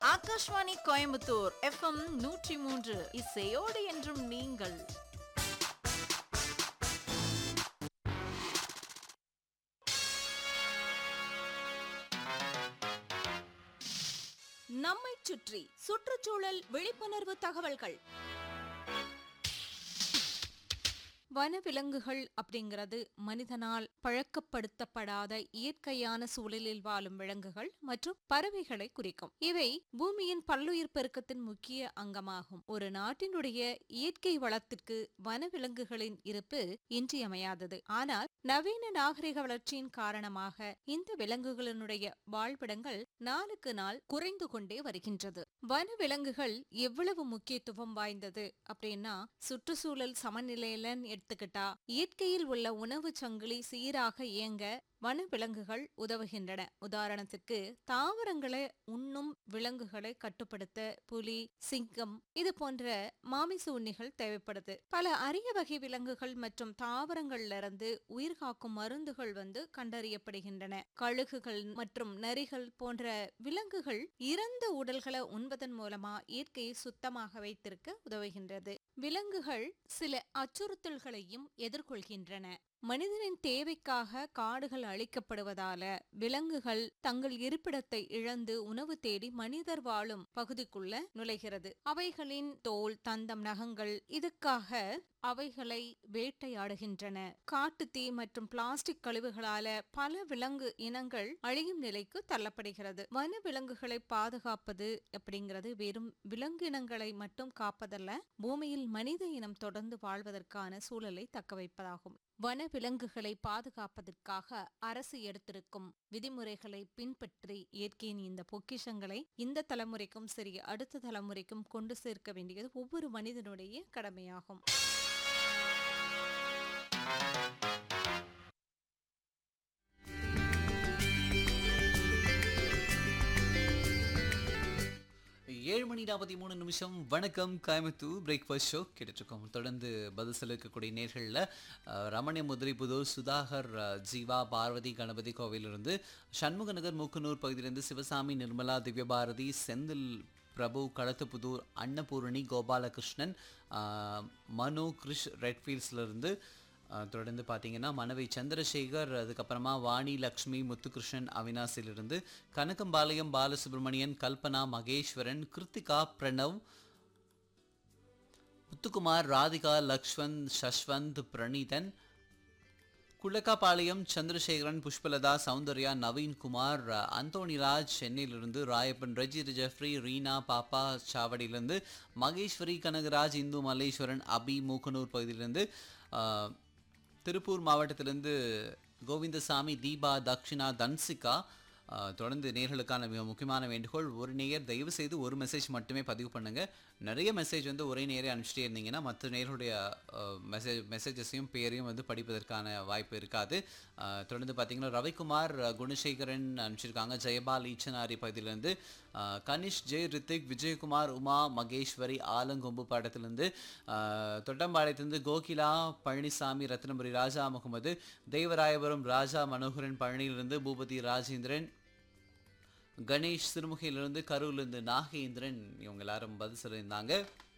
Akashvani Coimbatore FM நூற்றி மூன்று இசையோடு என்றும் நீங்கள் நம்மைச் சுற்றி சுற்றுச்சூழல் விழிப்புணர்வு தகவல்கள் வனவிலங்குகள் அப்படிங்கிறது மனிதனால் பழக்கப்படுத்தப்படாத இயற்கையான சூழலில் வாழும் விலங்குகள் மற்றும் பறவைகளை குறிக்கும் இவை பூமியின் பல்லுயிர் பெருக்கத்தின் முக்கிய அங்கமாகும் ஒரு நாட்டினுடைய இயற்கை வளத்திற்கு வனவிலங்குகளின் இருப்பு இன்றியமையாதது ஆனால் நவீன நாகரிக வளர்ச்சியின் காரணமாக இந்த விலங்குகளினுடைய வாழ்விடங்கள் நாளுக்கு நாள் குறைந்து கொண்டே வருகின்றது வனவிலங்குகள் எவ்வளவு முக்கியத்துவம் வாய்ந்தது அப்படின்னா சுற்றுச்சூழல் சமநிலையிலன்னு எடுத்துக்கிட்டா இயற்கையில் உள்ள உணவு சங்கிலி சீராக இயங்க வனவிலங்குகள் உதவுகின்றன உதாரணத்துக்கு தாவரங்களை உண்ணும் விலங்குகளை கட்டுப்படுத்த புலி சிங்கம் இது போன்ற மாமிச உண்ணிகள் தேவைப்படுது பல அரிய வகை விலங்குகள் மற்றும் தாவரங்கள்ல இருந்து உயிர் காக்கும் மருந்துகள் வந்து கண்டறியப்படுகின்றன கழுகுகள் மற்றும் நரிகள் போன்ற விலங்குகள் இறந்த உடல்களை உண்பதன் மூலமா இயற்கையை சுத்தமாக வைத்திருக்க உதவுகின்றது விலங்குகள் சில அச்சுறுத்தல்களையும் எதிர்கொள்கின்றன மனிதனின் தேவைக்காக காடுகள் அழிக்கப்படுவதால விலங்குகள் தங்கள் இருப்பிடத்தை இழந்து உணவு தேடி மனிதர் வாழும் பகுதிக்குள்ள நுழைகிறது அவைகளின் தோல் தந்தம் நகங்கள் இதுக்காக அவைகளை வேட்டையாடுகின்றன காட்டுத்தீ மற்றும் பிளாஸ்டிக் கழிவுகளால பல விலங்கு இனங்கள் அழியும் நிலைக்கு தள்ளப்படுகிறது வன விலங்குகளை பாதுகாப்பது அப்படிங்கிறது வெறும் விலங்கினங்களை மட்டும் காப்பதல்ல பூமியில் மனித இனம் தொடர்ந்து வாழ்வதற்கான சூழலை தக்க வைப்பதாகும் வன விலங்குகளை பாதுகாப்பதற்காக அரசு எடுத்திருக்கும் விதிமுறைகளை பின்பற்றி இயற்கையின் இந்த பொக்கிஷங்களை இந்த தலைமுறைக்கும் சரி அடுத்த தலைமுறைக்கும் கொண்டு சேர்க்க வேண்டியது ஒவ்வொரு மனிதனுடைய கடமையாகும் ஏழு மணி நாற்பத்தி மூணு நிமிஷம் வணக்கம் கோயம்புத்தூர் பிரேக்ஃபாஸ்ட் ஷோ கேட்டுட்ருக்கோம் தொடர்ந்து பதில் செலுக்கக்கூடிய நேர்களில் ரமணிய முதிரை புதூர் சுதாகர் அஹ், ஜீவா பார்வதி கணபதி கோவிலிருந்து சண்முகநகர் மூக்கனூர் பகுதியிலிருந்து சிவசாமி நிர்மலா திவ்யபாரதி செந்தில் பிரபு களத்துப்புதூர் அன்னபூரணி கோபாலகிருஷ்ணன் அஹ், மனு கிருஷ் ரெட்ஃபீல்ட்ஸ்லேருந்து அஹ் தொடர்ந்து பார்த்தீங்கன்னா மனைவி சந்திரசேகர் அதுக்கப்புறமா வாணி லக்ஷ்மி முத்துகிருஷ்ணன் அவினாசிலிருந்து கனகம்பாளையம் பாலசுப்ரமணியன் கல்பனா மகேஸ்வரன் கிருத்திகா பிரணவ் முத்துக்குமார் ராதிகா லக்ஷ்வந்த் சஷ்வந்த் பிரணீதன் குள்ளக்காபாளையம் சந்திரசேகரன் புஷ்பலதா சௌந்தர்யா நவீன்குமார் அந்தோணிராஜ் சென்னையிலிருந்து ராயப்பன் ரஜி ஜெஃப்ரி ரீனா பாப்பா சாவடியிலிருந்து மகேஸ்வரி கனகராஜ் இந்து மல்லேஸ்வரன் அபி மூக்கனூர் பகுதியிலிருந்து அஹ், திருப்பூர் மாவட்டத்திலிருந்து கோவிந்தசாமி தீபா தக்ஷிணா தன்சிகா அஹ், தொடர்ந்து நேர்களுக்கான மிக முக்கியமான வேண்டுகோள் ஒரு நேயர் தயவு செய்து ஒரு மெசேஜ் மட்டுமே பதிவு பண்ணுங்க நிறைய மெசேஜ் வந்து ஒரே நேரே அனுப்பிச்சிட்டே இருந்தீங்கன்னா மற்ற நேர்களுடைய மெசேஜ் மெசேஜஸையும் பேரையும் வந்து படிப்பதற்கான வாய்ப்பு இருக்காது அஹ், தொடர்ந்து பார்த்தீங்கன்னா ரவிக்குமார் அஹ், குணசேகரன் அனுப்பிச்சிருக்காங்க ஜெயபால் ஈச்சனாரி பகுதியிலேருந்து அஹ், கனிஷ் ஜெய் ரித்திக் விஜயகுமார் உமா மகேஸ்வரி ஆலங்கொம்பு பாடத்திலிருந்து அஹ், தொட்டம்பாளையத்திலிருந்து கோகிலா பழனிசாமி ரத்னபுரி ராஜா முகமது தேவராயபுரம் ராஜா மனோகரன் பழனியிலிருந்து பூபதி ராஜேந்திரன் கணேஷ் சிறுமுகையிலிருந்து கரூர்லேருந்து நாகேந்திரன் இவங்க எல்லாரும் பதில் சொல்லியிருந்தாங்க